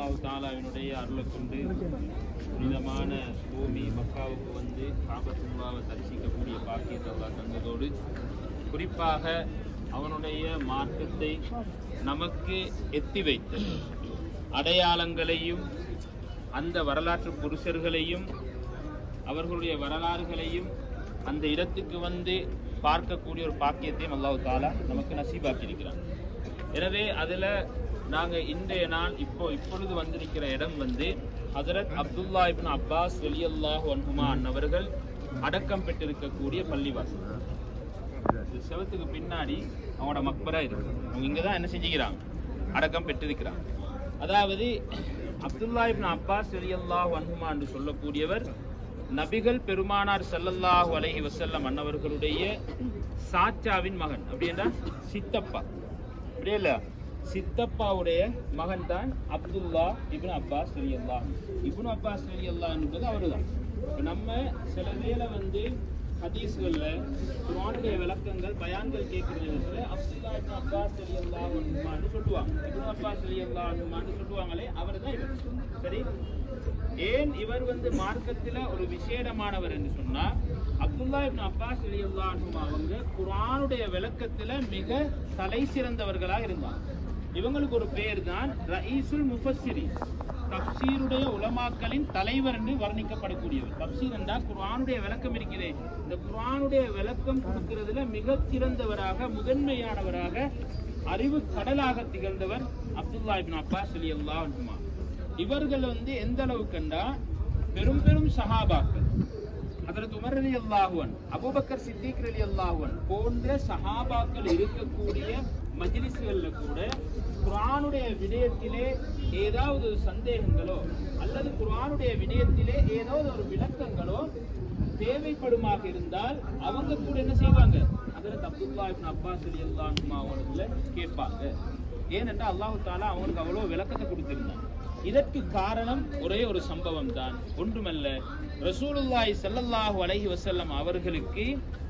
அல்லாஹ் தாலாவினுடைய அருளை கொண்டு புனிதமான பூமி மக்காவுக்கு வந்து காபத்துல்லாவை தரிசிக்கக்கூடிய பாக்கியத்தை அல்லாஹ் தந்ததோடு குறிப்பாக அவனுடைய மார்க்கத்தை நமக்கு எத்தி வைத்த அடையாளங்களையும் அந்த வரலாற்று புருஷர்களையும் அவர்களுடைய வரலாறுகளையும் அந்த இடத்துக்கு வந்து பார்க்கக்கூடிய ஒரு பாக்கியத்தையும் அல்லாஹ் தாலா நமக்கு நசீபாக்கி இருக்கிறான் எனவே அதுல நாங்க இன்றைய நாள் இப்போ இப்பொழுது வந்திருக்கிற இடம் வந்து ஹதரத் அப்துல்லா இப்னு அப்பாஸ் வெளியல்லாஹு அன்ஹுமா அன்னவர்கள் அடக்கம் பெற்றிருக்கக்கூடிய பள்ளிவாசல் இது செவத்துக்கு பின்னாடி அவங்களோட மக்பரா இருக்கு அவங்க இங்கதான் என்ன செஞ்சுக்கிறாங்க அடக்கம் பெற்றிருக்கிறாங்க அதாவது அப்துல்லா இப்னு அப்பாஸ் ரலியல்லாஹு அன்ஹுமா என்று சொல்லக்கூடியவர் நபிகள் பெருமானார் ஸல்லல்லாஹு அலைஹி வஸல்லம் அன்னவர்களுடைய சாச்சாவின் மகன் அப்படின்னா சித்தப்பா அப்படியே இல்ல சித்தப்பாவுடைய மகன் தான் அப்துல்லா இப்னு அப்பாஸ் ரலியல்லாஹு இப்னு அப்பாஸ் ரலியல்லாஹு என்பது அவர்தான் இப்ப நம்ம சில வேளை வந்து ஹதீஸ்கள்ல குர்ஆனுடைய விளக்கங்கள் பயான்கள் கேட்கிற நேரத்துல அப்துல்லா இப்னு அப்பாஸ் ரலியல்லாஹு அன்ஹுமான்னு சொல்லுவாங்க இப்னு அப்பாஸ் ரலியல்லாஹு அன்ஹுமான்னு சொல்லுவாங்களே அவர்தான் இவர் சரி ஏன் இவர் வந்து மார்க்கத்துல ஒரு விசேடமானவர் என்று சொன்னா அப்துல்லா இப்னு அப்பாஸ் ரலியல்லாஹு அன்ஹுமா அவங்க குர்ஆனுடைய விளக்கத்துல மிக தலை சிறந்தவர்களா இருந்தாங்க இவங்களுக்கு ஒரு பேர் தான் ரயீசுல் முஃபஸ்ஸிரி தப்சீருடைய உலமாக்களின் தலைவர் என்று வர்ணிக்கப்படக்கூடியவர் தப்சீர் என்றா குர்ஆனுடைய விளக்கம் இருக்கிறே இந்த குர்ஆனுடைய விளக்கம் கொடுக்கிறதுல மிக சிறந்தவராக முதன்மையானவராக அறிவு கடலாக திகழ்ந்தவர் அப்துல்லா இப்னு அப்பாஸ் ரலியல்லாஹு அன்ஹுமா இவர்கள் வந்து எந்த அளவுக்கு கண்டா பெரும் பெரும் சஹாபாக்கள் ஹதரத் உமர் ரலி அல்லாஹுவன் அபூபக்கர் சித்திக் ரலி அல்லாஹுவன் போன்ற சஹாபாக்கள் இருக்கக்கூடிய மஜ்லிஸ்கள்ல கூட குர்ஆனுடைய விடயத்திலே ஏதாவது ஒரு சந்தேகங்களோ அல்லது குர்ஆனுடைய விடயத்திலே ஏதாவது ஒரு விளக்கங்களோ தேவைப்படுமாக இருந்தால் அவங்க கூட என்ன செய்வாங்க ஹதரத் அப்துல்லா இப்னு அப்பாஸ் ரலியல்லாஹு அன்ஹு அவர்களை கேட்பாங்க ஏனென்றால் அல்லாஹ் தாலா அவங்களுக்கு அவ்வளவு விளக்கத்தை கொடுத்திருந்தான் இதற்கு காரணம் ஒரே ஒரு சம்பவம் தான் ஒன்றுமல்ல ரசூலுல்லாஹி ஸல்லல்லாஹு அலைஹி வஸல்லம் அவர்களுக்கு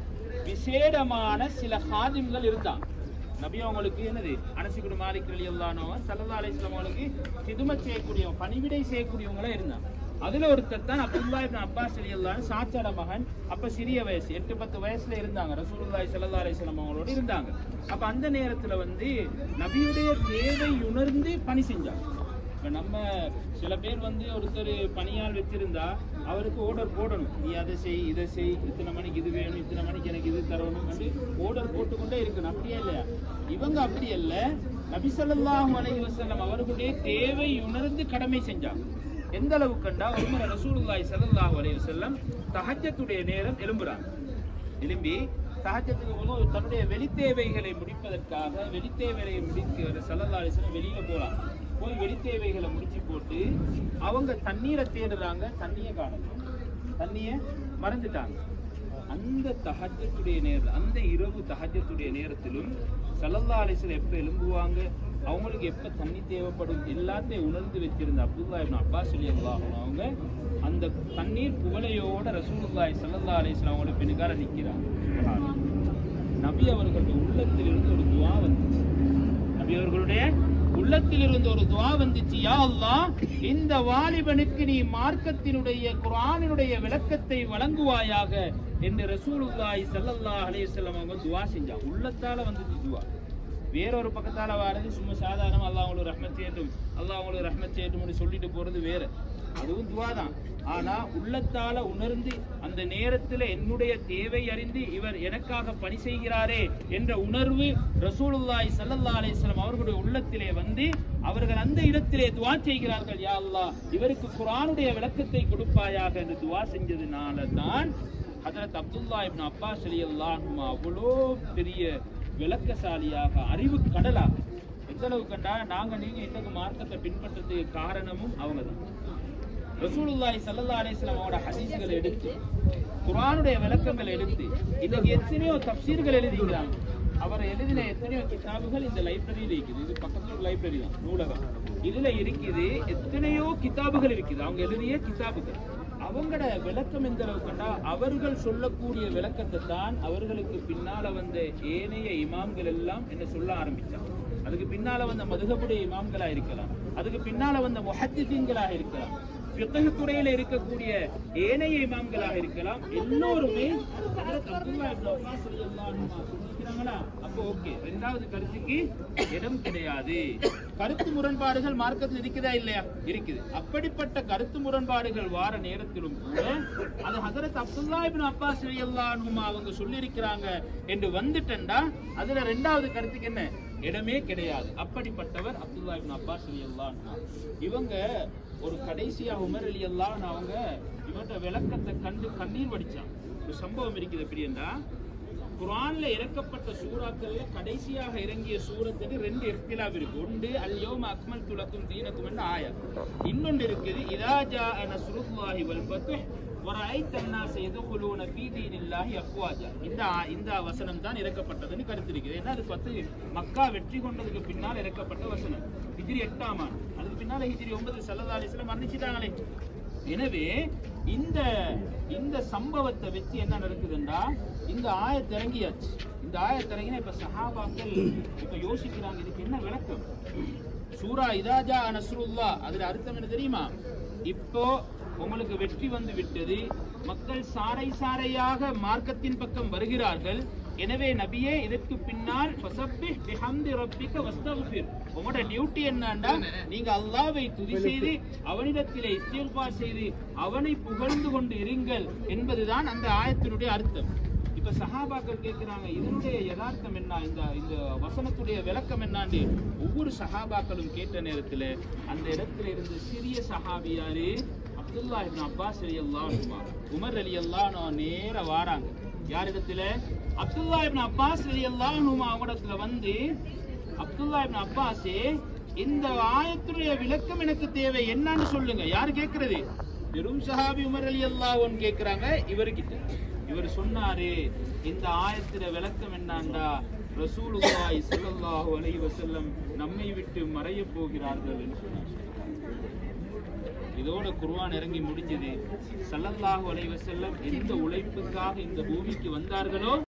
விசேடமான சில ஹாதிம்கள் இருந்தாங்க நபி அவங்களுக்கு என்னது அனசிகுடு மாலிக் ரலியல்லாஹு ஸல்லல்லாஹு அலைஹி வஸல்லம் அவங்களுக்கு ஹிதுமத் செய்யக்கூடியவங்க பணிவிடை செய்யக்கூடியவங்களா இருந்தாங்க அதுல ஒருத்தர் தான் அப்துல்லா இப்னு அப்பாஸ் ரலியல்லாஹு சாச்சாட மகன் அப்ப சிறிய வயசு எட்டு பத்து வயசுல இருந்தாங்க ரசூலுல்லாஹி ஸல்லல்லாஹு அலைஹி வஸல்லம் அவங்களோட இருந்தாங்க அப்ப அந்த நேரத்துல வந்து நபியுடைய தேவை உணர்ந்து பணி செஞ்சாங்க இப்ப நம்ம சில பேர் வந்து ஒருத்தர் பணியால் வச்சிருந்தா அவருக்கு ஓர்டர் போடணும் நீ அதை செய் இதை செய் இத்தனை மணிக்கு இது வேணும் இத்தனை மணிக்கு எனக்கு இது தரணும் வந்து ஓர்டர் போட்டுக்கொண்டே இருக்கணும் அப்படியே இல்லையா இவங்க அப்படி அல்ல நபி ஸல்லல்லாஹு அலைஹி வஸல்லம் அவர்களுடைய தேவை உணர்ந்து கடமை செஞ்சாங்க எந்த அளவுக்கு கண்டா உமர் ரசூலுல்லாஹி ஸல்லல்லாஹு அலைஹி வஸல்லம் தஹஜ்ஜத்துடைய நேரம் எழும்புறாங்க எழும்பி தஹஜ்ஜத்துக்கு போது தன்னுடைய வெளித்தேவைகளை முடிப்பதற்காக வெளித்தேவைகளை முடிக்கிற ஸல்லல்லாஹு அலைஹி வஸல்லம் வெளியில போறாங்க போய் வெளித்தேவைகளை முடிச்சு போட்டு அவங்க தண்ணீரை தேடுறாங்க தண்ணியை காணல தண்ணியை மறந்துட்டாங்க அந்த தஹஜ்ஜத்துடைய நேரம் அந்த இரவு தஹஜ்ஜத்துடைய நேரத்திலும் ஸல்லல்லாஹு அலைஹி வஸல்லம் எப்ப எழும்புவாங்க அவங்களுக்கு எப்ப தண்ணி தேவைப்படும் எல்லாத்தையும் உணர்ந்து வச்சிருந்த அப்துல்லா இப்னு அப்பாஸ் ரலியல்லாஹு அன்ஹு அவங்க அந்த தண்ணீர் குவளையோட ரசூலுல்லாஹி ஸல்லல்லாஹு அலைஹி வஸல்லம் அவங்களோட பின்னுக்கார நிக்கிறாங்க சுப்ஹானல்லாஹ். நபி அவர்களுடைய உள்ளத்தில் இருந்து ஒரு துவா வந்துச்சு நபி அவர்களுடைய உள்ளத்தில் இருந்து ஒரு துவா வந்துச்சு யா அல்லாஹ் இந்த வாலிபனுக்கு நீ மார்க்கத்தினுடைய குர்ஆனினுடைய விளக்கத்தை வழங்குவாயாக என்று ரசூலுல்லாஹி ஸல்லல்லாஹு அலைஹி வஸல்லம் அவங்க துவா செஞ்சாங்க உள்ளத்தால வந்துச்சு துவா வேறொரு பக்கத்தால வாரது சும்மா சாதாரண அல்லாஹ் உங்களுக்கு ரஹ்மத் செய்யட்டும் அல்லாஹ் உங்களுக்கு ரஹ்மத் செய்யட்டும்னு சொல்லிட்டு போறது வேற அதுவும் துவா தான் ஆனா உள்ளத்தால உணர்ந்து அந்த நேரத்துல என்னுடைய தேவை அறிந்து இவர் எனக்காக பணி செய்கிறாரே என்ற உணர்வு ரசூலுல்லாஹி ஸல்லல்லாஹு அலைஹி வஸல்லம் அவர்களுடைய உள்ளத்திலே வந்து அவர்கள் அந்த இடத்திலே துவா செய்கிறார்கள் யா அல்லாஹ் இவருக்கு குர்ஆனுடைய விளக்கத்தை கொடுப்பாயாக என்று துவா செஞ்சதுனால தான் ஹஜரத் அப்துல்லா இப்னு அப்பாஸ் ரலியல்லாஹு அன்ஹு அவ்வளோ பெரிய விளக்கசாலியாக அறிவு கடலாக எந்த அளவு கண்டா நாங்க நீங்க இன்னைக்கு மார்க்கத்தை பின்பற்றதுக்கு காரணமும் அவங்க தான் ரசூலுல்லாஹி ஸல்லல்லாஹு அலைஹி வஸல்லம் அவரோட ஹதீஸ்களை எடுத்து குர்ஆனுடைய விளக்கங்கள் எடுத்து இன்னைக்கு எத்தனையோ தப்சீர்கள் எழுதிக்கிறாங்க அவர் எழுதின எத்தனையோ கிதாபுகள் இந்த லைப்ரரியில இருக்குது இது பக்கத்துல ஒரு லைப்ரரி தான் நூலகம் இதுல இருக்குது எத்தனையோ கிதாபுகள் இருக்குது அவங்க எழுதிய கிதாபுகள் அவங்களோட விளக்கம் எந்த அளவுக்குன்னா அவர்கள் சொல்லக்கூடிய விளக்கத்தை தான் அவர்களுக்கு பின்னால வந்த ஏனைய இமாம்கள் எல்லாம் என்ன சொல்ல ஆரம்பிச்சாங்க அதுக்கு பின்னால வந்த மதுகபுடைய இமாம்களா இருக்கலாம் அதுக்கு பின்னால வந்த முஹத்திசீன்களாக இருக்கலாம் ஃபிக்ஹ் துறையில இருக்கக்கூடிய ஏனைய இமாம்களாக இருக்கலாம் எல்லோருமே ஹஜ்ரத் அப்துல்லாஹ் இப்னு அப்பாஸ் ரலியல்லாஹு அன்ஹுமா சொல்லிக்கிறாங்களா அப்போ ஓகே ரெண்டாவது கருத்துக்கு இடம் கிடையாது கருத்து முரண்பாடுகள் மார்க்கத்தில் இருக்குதா இல்லையா இருக்குது அப்படிப்பட்ட கருத்து முரண்பாடுகள் வார நேரத்திலும் கூட அது ஹஜரத் அப்துல்லா இப்னு அப்பாஸ் ரலியல்லாஹு அன்ஹுமா அவங்க சொல்லியிருக்கிறாங்க என்று வந்துட்டேன்டா அதுல ரெண்டாவது கருத்துக்கு என்ன இடமே கிடையாது அப்படிப்பட்டவர் அப்துல்லா இப்னு அப்பாஸ் ரலியல்லாஹு அன்ஹு இவங்க ஒரு கடைசியா உமர் ரலியல்லாஹு அன்ஹு அவங்க இவர்கிட்ட விளக்கத்தை கண்டு கண்ணீர் வடிச்சான் ஒரு சம்பவம் இருக்குது எப்படின்னா குர்ஆன்ல இறக்கப்பட்ட சூறாக்கள்ல கடைசியாக இறங்கிய சூரத்துக்கு ரெண்டு இஃப்திலாப் இருக்கு ஒன்று அல்யோம அக்மல் துலக்கும் தீனக்கும் என்ற ஆயா இன்னொன்று இருக்குது இதா ஜா நஸ்ருல்லாஹி வல் ஃபத்ஹ் வரைத்த الناس يدخلون في دين الله افواجا இந்த ஆ- இந்த வசனம் தான் இறக்கப்பட்டதுன்னு கருத்து இருக்குது ஏன்னா அது பத்து மக்கா வெற்றி கொண்டதுக்கு பின்னால் இறக்கப்பட்ட வசனம் ஹிஜ்ரி எட்டாம் ஆண்டு அதுக்கு பின்னால ஹிஜ்ரி ஒன்பது சல்லல்லாஹு அலைஹி வஸல்லம் மரணிச்சிட்டாங்களே எனவே இந்த இந்த சம்பவத்தை வச்சு என்ன நடக்குதுன்னா இந்த ஆயத்து இறங்கியாச்சு இந்த ஆயத்து இறங்கினா இப்ப சஹாபாக்கள் இப்ப யோசிக்கிறாங்க இதுக்கு என்ன விளக்கம் சூரா இதாஜா நஸ்ருல்லா அதுல அர்த்தம் என்ன தெரியுமா இப்போ உங்களுக்கு வெற்றி வந்து விட்டது மக்கள் சாறை சாறையாக மார்க்கத்தின் பக்கம் வருகிறார்கள் எனவே நபியே இதற்கு பின்னால் ஃபஸப்பிஹ் பிஹம்தி ரப்பிக வஸ்தக்ஃபிர் உங்களோட டியூட்டி என்னன்னா நீங்க அல்லாஹ்வை துதி செய்து அவனிடத்திலே இஸ்திக்பார் செய்து அவனை புகழ்ந்து கொண்டு இருங்கள் என்பதுதான் அந்த ஆயத்தினுடைய அர்த்தம் இப்ப சஹாபாக்கள் கேட்கிறாங்க இதனுடைய யதார்த்தம் என்ன இந்த இந்த வசனத்துடைய விளக்கம் என்னான்னு ஒவ்வொரு சஹாபாக்களும் கேட்ட நேரத்துல அந்த இடத்துல இருந்து சிறிய சஹாபியாரு அப்துல்லா இப்னு அப்பாஸ் ரலியல்லாஹு அன்ஹுமா உமர் ரலியல்லாஹு அன்ஹு நேர வாராங்க யார் இடத்துல அப்துல்லா இப்னு அப்பாஸ் ரலியல்லாஹு அன்ஹுமா அவங்கடத்துல வந்து அப்துல்லா இப்னு அப்பாஸே இந்த ஆயத்துடைய விளக்கம் எனக்கு தேவை என்னன்னு சொல்லுங்க யார் கேக்குறது வெறும் சஹாபி உமர் ரலியல்லாஹு அன்ஹு கேக்குறாங்க இவர்கிட்ட இவர் சொன்னாரு இந்த ஆயத்துல விளக்கம் என்னண்டா ரசூலுல்லாஹி ஸல்லல்லாஹு அலைஹி வஸல்லம் நம்மை விட்டு மறைய போகிறார்கள் என்று சொன்னார் இதோட குர்ஆன் இறங்கி முடிஞ்சது ஸல்லல்லாஹு அலைஹி வஸல்லம் எந்த உழைப்புக்காக இந்த பூமிக்கு வந்தார்களோ